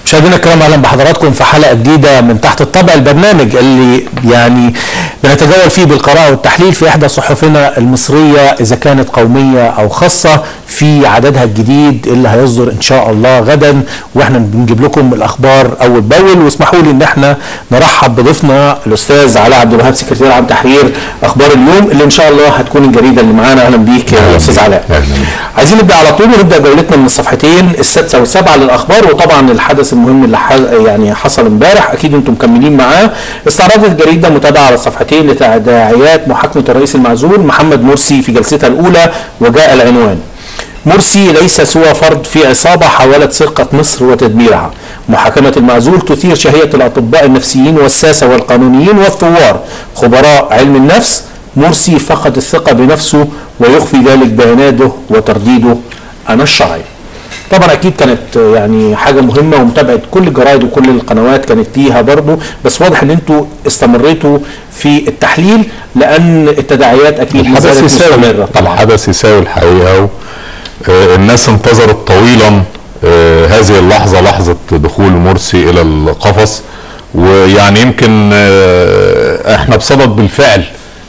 مشاهدينا الكرام اهلا بحضراتكم في حلقه جديده من تحت الطبع البرنامج اللي يعني بنتجول فيه بالقراءه والتحليل في احدى صحفنا المصريه اذا كانت قوميه او خاصه في عددها الجديد اللي هيصدر ان شاء الله غدا واحنا بنجيب لكم الاخبار اول باول واسمحوا لي ان احنا نرحب بضيفنا الاستاذ علاء عبد الوهاب سكرتير عام تحرير اخبار اليوم اللي ان شاء الله هتكون الجريده اللي معانا اهلا بيك يا استاذ علاء عايزين نبدا على طول ونبدا جولتنا من الصفحتين السادسه والسابعه للاخبار وطبعا الحدث المهم اللي ح- يعني حصل امبارح اكيد انتم مكملين معاه استعرضت الجريده متابعه على الصفحتين لتداعيات محاكمه الرئيس المعزول محمد مرسي في جلستها الاولى وجاء العنوان مرسي ليس سوى فرد في عصابة حاولت سرقة مصر وتدميرها محاكمة المعزول تثير شهية الأطباء النفسيين والساسة والقانونيين والثوار خبراء علم النفس مرسي فقد الثقة بنفسه ويخفي ذلك بعناده وترديده أنا الشرعي طبعا اكيد كانت يعني حاجه مهمه ومتابعه كل الجرايد وكل القنوات كانت ليها برضو بس واضح ان انتوا استمريتوا في التحليل لان التداعيات اكيد ما الحدث زالت يساوي مستمره طبعا الحدث يساوي الحقيقه و... آه، الناس انتظرت طويلا آه، هذه اللحظه لحظه دخول مرسي الى القفص ويعني يمكن آه، احنا بصدد بالفعل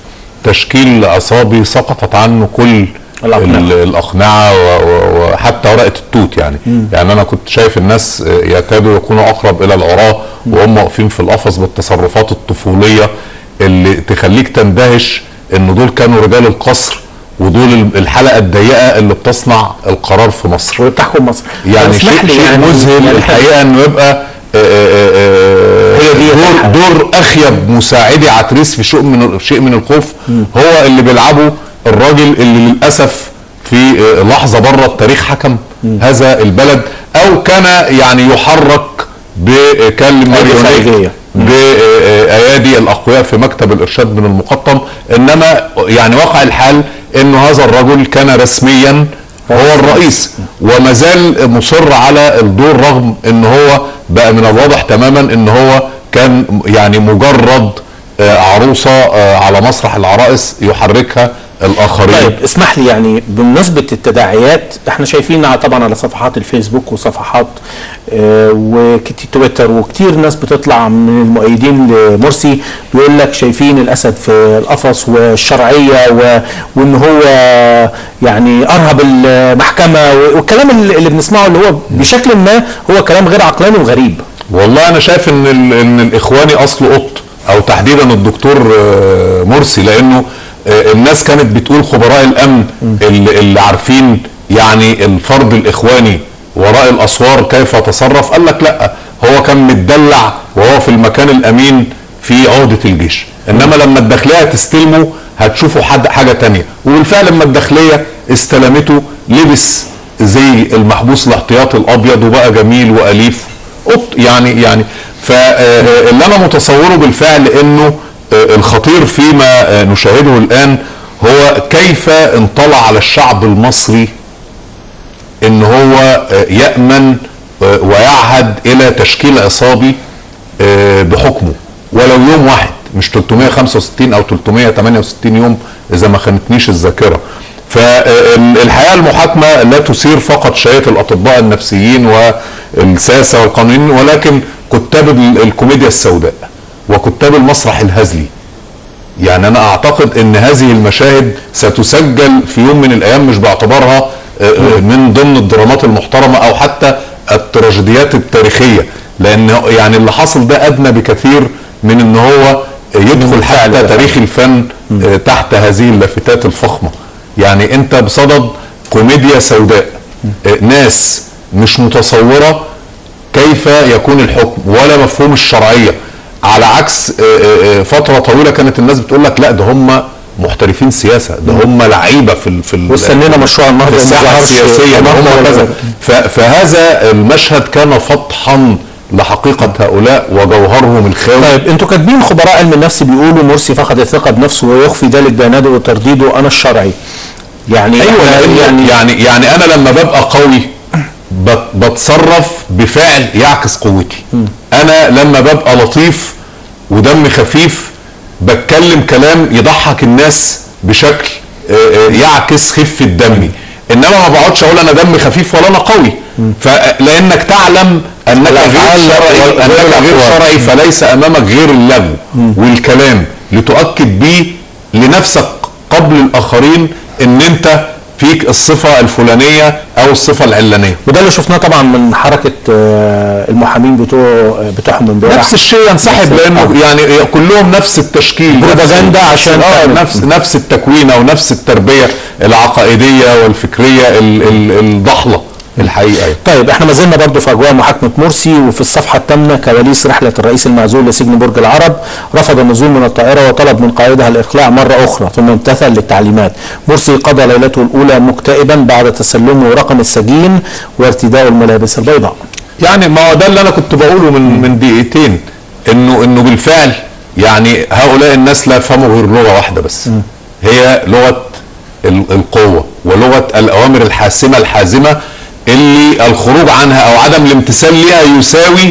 تشكيل عصابي سقطت عنه كل الأقنعة. ال- الاقنعه و- و- وحتى ورقه التوت يعني يعني انا كنت شايف الناس آه، يكادوا يكونوا اقرب الى العراة وهم واقفين في القفص بالتصرفات الطفوليه اللي تخليك تندهش ان دول كانوا رجال القصر ودول ال- الحلقه الضيقه اللي بتصنع القرار في مصر وبتحكم مصر يعني اسمح شيء, لي شيء يعني- مذهل يعني الحقيقه انه يبقى آه، آه، آه، هي دي دور الحلقة. دور اخيب مساعدي عتريس في شيء من شيء من الخوف هو اللي بيلعبه الراجل اللي للاسف في آه، لحظه بره التاريخ حكم هذا البلد او كان يعني يحرك بكلمه خارجية. بايادي الاقوياء في مكتب الارشاد من المقطم انما يعني واقع الحال انه هذا الرجل كان رسميا هو الرئيس وما زال مصر على الدور رغم ان هو بقى من الواضح تماما ان هو كان يعني مجرد آه، عروسه آه، على مسرح العرائس يحركها الاخرين طيب اسمح لي يعني بمناسبه التداعيات احنا شايفين طبعا على صفحات الفيسبوك وصفحات آه وتويتر وكتير ناس بتطلع من المؤيدين لمرسي بيقول لك شايفين الاسد في القفص والشرعيه و... وان هو يعني ارهب المحكمه والكلام اللي اللي بنسمعه اللي هو بشكل ما هو كلام غير عقلاني وغريب والله انا شايف ان ال- ان الاخواني اصله قط او تحديدا الدكتور آه، مرسي لانه آه، الناس كانت بتقول خبراء الامن اللي, اللي عارفين يعني الفرد الاخواني وراء الاسوار كيف تصرف قال لك لا هو كان متدلع وهو في المكان الامين في عهده الجيش انما لما الداخليه تستلمه هتشوفوا حد حاجه تانية وبالفعل لما الداخليه استلمته لبس زي المحبوس الاحتياطي الابيض وبقى جميل واليف قط يعني يعني فاللي انا متصوره بالفعل انه آه، الخطير فيما آه، نشاهده الان هو كيف انطلع على الشعب المصري ان هو آه، يامن آه، ويعهد الى تشكيل عصابي آه، بحكمه ولو يوم واحد مش 365 او 368 يوم اذا ما خانتنيش الذاكره فالحقيقه المحاكمه لا تثير فقط شهيه الاطباء النفسيين والساسه والقانونيين ولكن كتاب ال- الكوميديا السوداء وكتاب المسرح الهزلي يعني انا اعتقد ان هذه المشاهد ستسجل في يوم من الايام مش باعتبارها آه، آه، من ضمن الدرامات المحترمه او حتى التراجيديات التاريخيه لان يعني اللي حصل ده ادنى بكثير من ان هو يدخل الفعل حتى ده. تاريخ الفن آه، تحت هذه اللافتات الفخمه يعني انت بصدد كوميديا سوداء آه، ناس مش متصوره كيف يكون الحكم ولا مفهوم الشرعيه على عكس آه، آه، آه، فتره طويله كانت الناس بتقول لك لا ده هم محترفين سياسه ده هم لعيبه في ال- في ال- واستنينا مشروع النهضه في ما الساحه ظهرش السياسيه ده النهضة هم ولا- كذا ف- فهذا المشهد كان فتحا لحقيقه هؤلاء وجوهرهم الخاوي طيب انتوا كاتبين خبراء علم النفس بيقولوا مرسي فقد الثقه بنفسه ويخفي ذلك بعناده وترديده انا الشرعي يعني ايوه إحنا لأن يعني يعني يعني انا لما ببقى قوي بت- بتصرف بفعل يعكس قوتي انا لما ببقى لطيف ودم خفيف بتكلم كلام يضحك الناس بشكل آه، آه، يعكس خفه دمي انما ما بقعدش اقول انا دم خفيف ولا انا قوي فلانك تعلم انك غير الأفعال شرعي غير انك غير الأقوال. شرعي فليس امامك غير اللغو والكلام لتؤكد به لنفسك قبل الاخرين ان انت فيك الصفه الفلانيه او الصفه العلانيه وده اللي شفناه طبعا من حركه آه، المحامين بتوع بتوعهم امبارح نفس الشيء ينسحب نفس- لانه آه. يعني كلهم نفس التشكيل بروباجندا نفس- عشان اه تعمل. نفس نفس التكوين او نفس التربيه العقائديه والفكريه ال- ال- الضحله الحقيقه يعني. طيب احنا ما زلنا برضه في اجواء محاكمه مرسي وفي الصفحه الثامنه كواليس رحله الرئيس المعزول لسجن برج العرب رفض النزول من الطائره وطلب من قائدها الاقلاع مره اخرى ثم امتثل للتعليمات مرسي قضى ليلته الاولى مكتئبا بعد تسلمه رقم السجين وارتداء الملابس البيضاء يعني ما هو ده اللي انا كنت بقوله من من دقيقتين انه انه بالفعل يعني هؤلاء الناس لا يفهموا غير لغه واحده بس هي لغه ال- القوه ولغه الاوامر الحاسمه الحازمه اللي الخروج عنها او عدم الامتثال ليها يساوي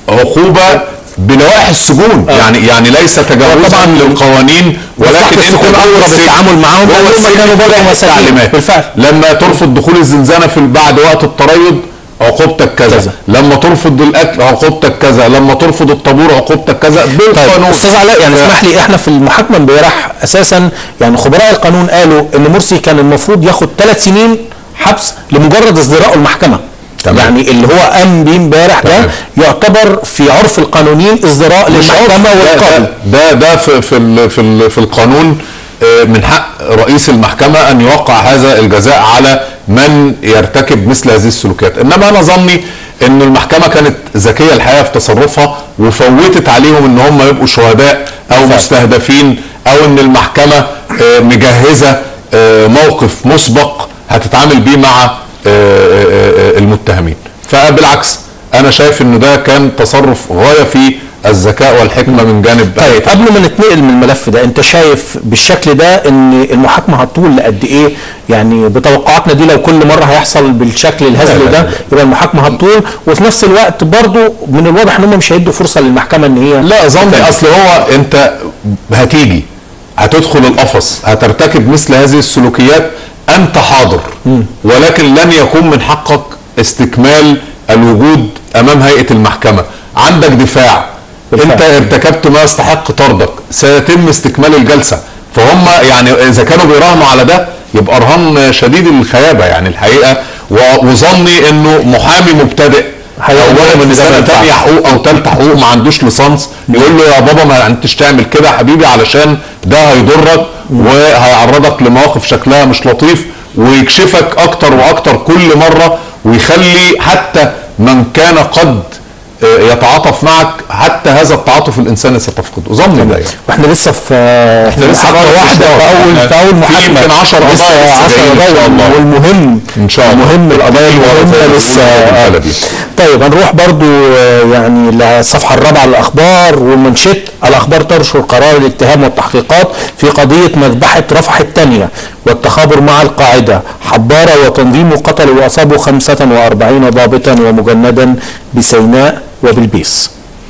عقوبه بلوائح السجون يعني يعني ليس تجاوزا طبعاً للقوانين ولكن مصلحة انت السجون جوه أقرب السجن- التعامل معاهم جوه لأن هم السجن كانوا برضه بتلاقي مساجين. التعليمات. بالفعل. لما ترفض دخول الزنزانه في بعد وقت التريض عقوبتك كذا. كذا. كذا لما ترفض الاكل عقوبتك كذا لما ترفض الطابور عقوبتك كذا طيب بالقانون استاذ علاء يعني ف- اسمح لي احنا في المحاكمه امبارح اساسا يعني خبراء القانون قالوا ان مرسي كان المفروض ياخد ثلاث سنين حبس لمجرد ازدراء المحكمه تمام. يعني اللي هو قام بيه امبارح ده تمام. يعتبر في عرف القانونيين ازدراء للمحكمه ده- والقاضي ده ده في في ال- في, ال- في القانون آه، من حق رئيس المحكمه ان يوقع هذا الجزاء على من يرتكب مثل هذه السلوكيات انما انا ظني ان المحكمه كانت ذكيه الحقيقه في تصرفها وفوتت عليهم ان هم يبقوا شهداء او بالفعل. مستهدفين او ان المحكمه آه، مجهزه آه، موقف مسبق هتتعامل بيه مع آه، آه، آه، المتهمين فبالعكس انا شايف ان ده كان تصرف غايه في الذكاء والحكمه من جانب طيب قبل ما نتنقل من الملف ده انت شايف بالشكل ده ان المحاكمه هتطول لقد ايه يعني بتوقعاتنا دي لو كل مره هيحصل بالشكل لا، الهزلي لا، ده لا. يبقى المحاكمه هتطول وفي نفس الوقت برضو من الواضح ان هم مش هيدوا فرصه للمحكمه ان هي لا ظني اصل هو انت هتيجي هتدخل القفص هترتكب مثل هذه السلوكيات انت حاضر ولكن لن يكون من حقك استكمال الوجود امام هيئه المحكمه عندك دفاع بالفعل. انت ارتكبت ما يستحق طردك سيتم استكمال الجلسه فهم يعني اذا كانوا بيراهنوا على ده يبقى رهان شديد الخيابه يعني الحقيقه و- وظني انه محامي مبتدئ هيبقى اولا من من زمان سنه فعلا. تانية حقوق او ثالثه حقوق ما عندوش ليسانس يقول له يا بابا ما انتش تعمل كده يا حبيبي علشان ده هيضرك وهيعرضك لمواقف شكلها مش لطيف ويكشفك اكتر واكتر كل مره ويخلي حتى من كان قد آه، يتعاطف معك حتى هذا التعاطف الانساني ستفقده ظني ده يعني. واحنا لسه في احنا لسه محاكمة في واحده في إشراف. اول في اول في محاكمه يمكن 10 قضايا لسه لسه 10 جايين إن شاء قضايا الله. والمهم إن شاء الله. المهم القضايا المهمه زي لسه ما بنقول بالبلدي. طيب هنروح برضو آه، يعني للصفحه الرابعه للاخبار ومنشط الاخبار تنشر قرار الاتهام والتحقيقات في قضيه مذبحه رفح الثانيه والتخابر مع القاعده حباره وتنظيم قتلوا واصابوا 45 ضابطا ومجندا بسيناء وبالبيس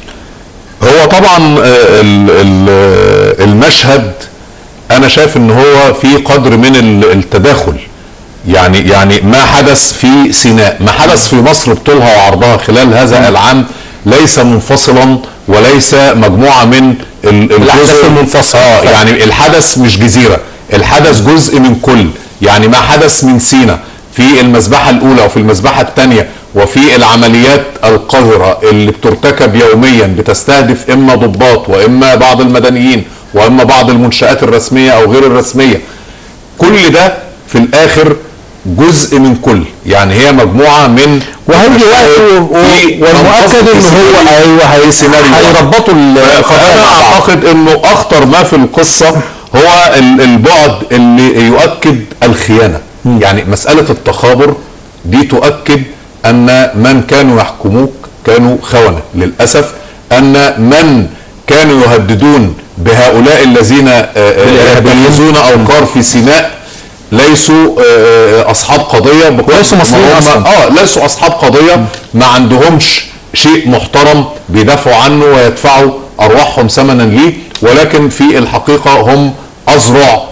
هو طبعا آه، ال- ال- آه، المشهد انا شايف ان هو في قدر من ال- التداخل يعني يعني ما حدث في سيناء ما حدث في مصر بطولها وعرضها خلال هذا العام ليس منفصلا وليس مجموعه من ال- الأحداث الجزر. المنفصلة. اه يعني الحدث مش جزيره الحدث جزء من كل يعني ما حدث من سينا في المذبحه الاولى وفي المذبحه الثانيه وفي العمليات القذره اللي بترتكب يوميا بتستهدف اما ضباط واما بعض المدنيين واما بعض المنشات الرسميه او غير الرسميه كل ده في الاخر جزء من كل يعني هي مجموعه من وهيجي وقت و- و- في والمؤكد ان هو ايوه هي- سيناريو. هيربطوا القضايا فانا مع بعض. اعتقد انه اخطر ما في القصه هو ال- البعد اللي يؤكد الخيانه يعني مساله التخابر دي تؤكد ان من كانوا يحكموك كانوا خونه للاسف ان من كانوا يهددون بهؤلاء الذين آه، آه، يبرزون اوقار في سيناء ليسوا آه، آه، اصحاب قضيه بقدر وليسوا ما مصريين هم- أصلاً. اه ليسوا اصحاب قضيه ما عندهمش شيء محترم بيدافعوا عنه ويدفعوا ارواحهم ثمنا ليه ولكن في الحقيقه هم اذرع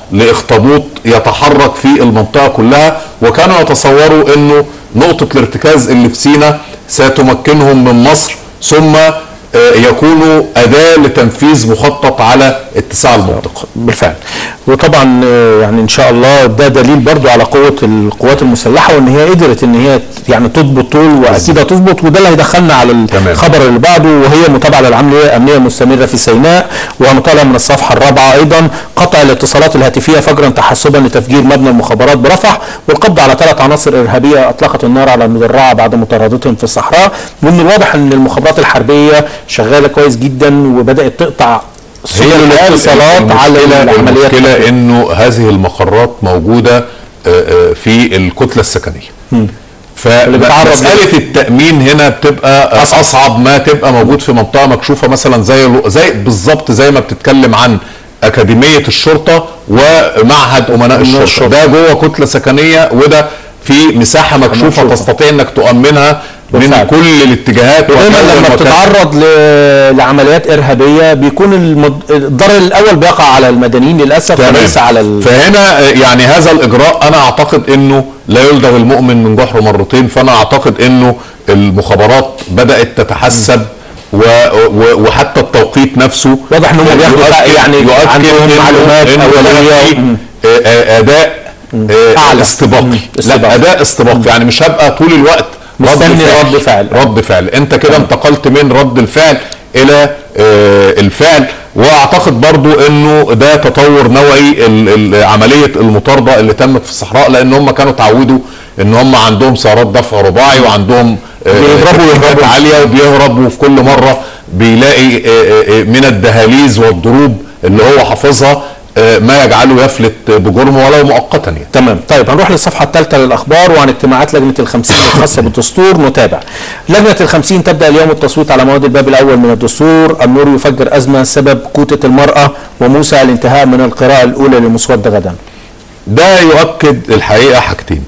لاخطبوط يتحرك في المنطقه كلها وكانوا يتصوروا انه نقطه الارتكاز اللي في سينا ستمكنهم من مصر ثم آه، يكونوا اداه لتنفيذ مخطط على اتساع المنطقه بالفعل وطبعا آه، يعني ان شاء الله ده دليل برضو على قوه القوات المسلحه وان هي قدرت ان هي يعني تضبط طول واكيد هتظبط وده اللي هيدخلنا على تمام. الخبر اللي بعده وهي متابعه للعمليه الامنيه المستمره في سيناء وهنطالع من الصفحه الرابعه ايضا قطع الاتصالات الهاتفيه فجرا تحسبا لتفجير مبنى المخابرات برفح والقبض على ثلاث عناصر ارهابيه اطلقت النار على المدرعه بعد مطاردتهم في الصحراء ومن الواضح ان المخابرات الحربيه شغاله كويس جدا وبدات تقطع سبل الاتصالات على العمليات المشكله انه هذه المقرات موجوده آه، آه، في الكتله السكنيه بتعرض فمساله التامين هنا بتبقى اصعب ما تبقى موجود في منطقه مكشوفه مثلا زي زي بالظبط زي ما بتتكلم عن اكاديميه الشرطه ومعهد امناء الشرطه, الشرطة. ده جوه كتله سكنيه وده في مساحه مكشوفه مكشوفة. تستطيع انك تؤمنها من بالفعل. كل الاتجاهات دايما وكذا لما وكذا. بتتعرض ل- لعمليات ارهابيه بيكون المد... الضرر الاول بيقع على المدنيين للاسف تمام. وليس على ال... فهنا آه، يعني هذا الاجراء انا اعتقد انه لا يلدغ المؤمن من جحر مرتين فانا اعتقد انه المخابرات بدات تتحسب و و وحتى التوقيت نفسه واضح إن هم بياخدوا يؤكد- بقى يعني يؤكد عندهم إنه- معلومات إنه أولية. في، آه، آه، اداء آه، أعلى. استباقي مم. لا استباقي. اداء استباقي يعني مش هبقى طول الوقت مستني رد فعل. رد فعل انت كده انتقلت من رد الفعل الى آه، الفعل واعتقد برضو انه ده تطور نوعي ال- ال- عمليه المطارده اللي تمت في الصحراء لان هم كانوا اتعودوا ان هم عندهم سيارات دفع رباعي وعندهم آه، بيهربوا تكتيكات يهربوا. عاليه وبيهرب وفي كل مره بيلاقي آه، آه، آه، من الدهاليز والضروب اللي هو حافظها آه، ما يجعله يفلت بجرمه ولو مؤقتا يعني تمام طيب هنروح للصفحة الثالثة للأخبار وعن اجتماعات لجنة الخمسين الخاصة بالدستور نتابع لجنة الخمسين تبدأ اليوم التصويت على مواد الباب الأول من الدستور النور يفجر أزمة سبب كوتة المرأة وموسى الانتهاء من القراءة الأولى للمسودة غدا ده يؤكد الحقيقه حاجتين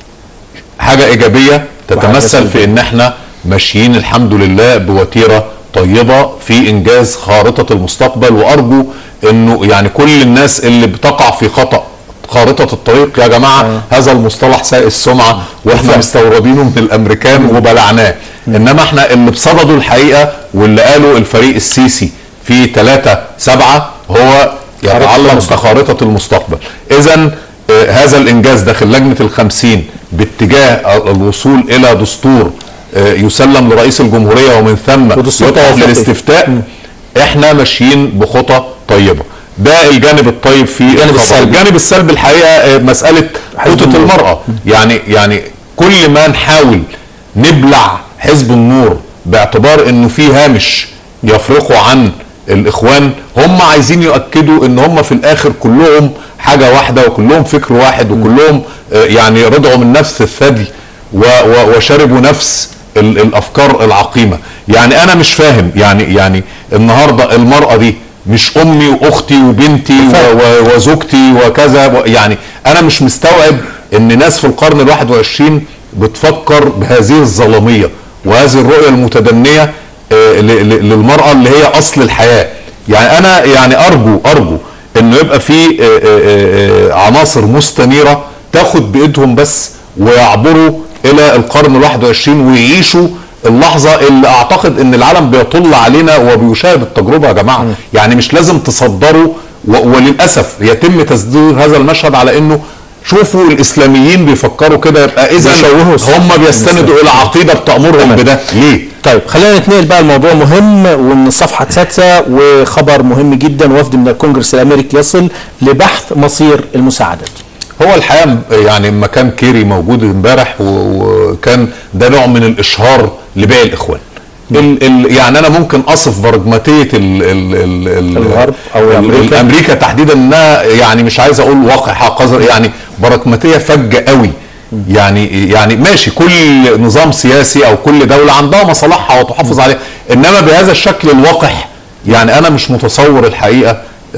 حاجه ايجابيه تتمثل سلبية. في ان احنا ماشيين الحمد لله بوتيره طيبه في انجاز خارطه المستقبل وارجو انه يعني كل الناس اللي بتقع في خطا خارطه الطريق يا جماعه آه. هذا المصطلح ساء السمعه واحنا بالفعل. مستوردينه من الامريكان وبلعناه انما احنا اللي بصدده الحقيقه واللي قاله الفريق السيسي في 3 7 هو يتعلق المستقبل. بخارطه المستقبل اذا آه، هذا الانجاز داخل لجنه الخمسين باتجاه الوصول الى دستور آه، يسلم لرئيس الجمهوريه ومن ثم ودستور يطلع توافقي. للاستفتاء احنا ماشيين بخطى طيبه ده الجانب الطيب في الخبر. السلبي. الجانب السلبي الحقيقه آه، مساله حزب قوه النور. المراه يعني يعني كل ما نحاول نبلع حزب النور باعتبار انه في هامش يفرقوا عن الاخوان هم عايزين يؤكدوا ان هم في الاخر كلهم حاجه واحده وكلهم فكر واحد وكلهم آه، يعني رضعوا من نفس الثدي و- و- وشربوا نفس ال- الافكار العقيمه يعني انا مش فاهم يعني يعني النهارده المراه دي مش امي واختي وبنتي و- و- وزوجتي وكذا و- يعني انا مش مستوعب ان ناس في القرن الواحد وعشرين بتفكر بهذه الظلاميه وهذه الرؤيه المتدنيه آه، ل- ل- للمراه اللي هي اصل الحياه يعني انا يعني ارجو ارجو انه يبقى في آه، آه، آه، عناصر مستنيره تاخد بايدهم بس ويعبروا الى القرن الواحد وعشرين ويعيشوا اللحظة اللي اعتقد ان العالم بيطل علينا وبيشاهد التجربة يا جماعة يعني مش لازم تصدروا و- وللأسف يتم تصدير هذا المشهد على انه شوفوا الاسلاميين بيفكروا كده يبقى اذا بيشوهوا هم بيستندوا الى عقيدة بتأمرهم تمام. بده ليه؟ طيب خلينا نتنقل بقى الموضوع مهم ومن الصفحة السادسة وخبر مهم جدا وفد من الكونجرس الأمريكي يصل لبحث مصير المساعدات هو الحقيقه يعني لما كان كيري موجود امبارح و- وكان ده نوع من الاشهار لباقي الاخوان ال ال يعني انا ممكن اصف برجماتيه ال ال ال ال الغرب أو ال- أمريكا. امريكا تحديدا انها يعني مش عايز اقول واقعه قذر يعني برجماتيه فجه قوي يعني يعني ماشي كل نظام سياسي او كل دوله عندها مصالحها وتحافظ عليها انما بهذا الشكل الوقح يعني انا مش متصور الحقيقه آه،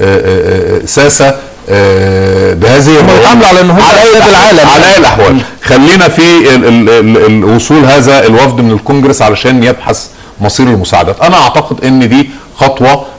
آه، آه، ساسه آه، بهذه هم بيتعاملوا على إن هم على سيد أي العالم. العالم على اي الاحوال خلينا في ال ال ال الوصول هذا الوفد من الكونجرس علشان يبحث مصير المساعدات انا اعتقد ان دي خطوه